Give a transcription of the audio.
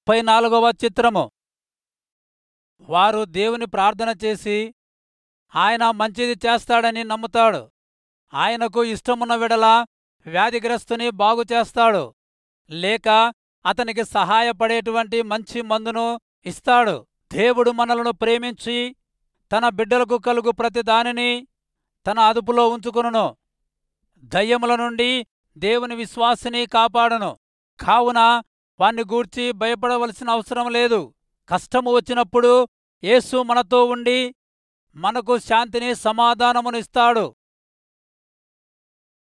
ముప్పై నాలుగవ చిత్రము వారు దేవుని ప్రార్థన చేసి ఆయన మంచిది చేస్తాడని నమ్ముతాడు ఆయనకు ఇష్టమున్న విడల వ్యాధిగ్రస్తుని బాగు చేస్తాడు లేక అతనికి సహాయపడేటువంటి మంచి మందును ఇస్తాడు దేవుడు మనలను ప్రేమించి తన బిడ్డలకు కలుగు ప్రతి దానిని తన అదుపులో ఉంచుకొనును దయ్యముల నుండి దేవుని విశ్వాసిని కాపాడును కావున వాణ్ణి గూర్చి భయపడవలసిన అవసరం లేదు కష్టము వచ్చినప్పుడు యేసు మనతో ఉండి మనకు శాంతిని సమాధానమునిస్తాడు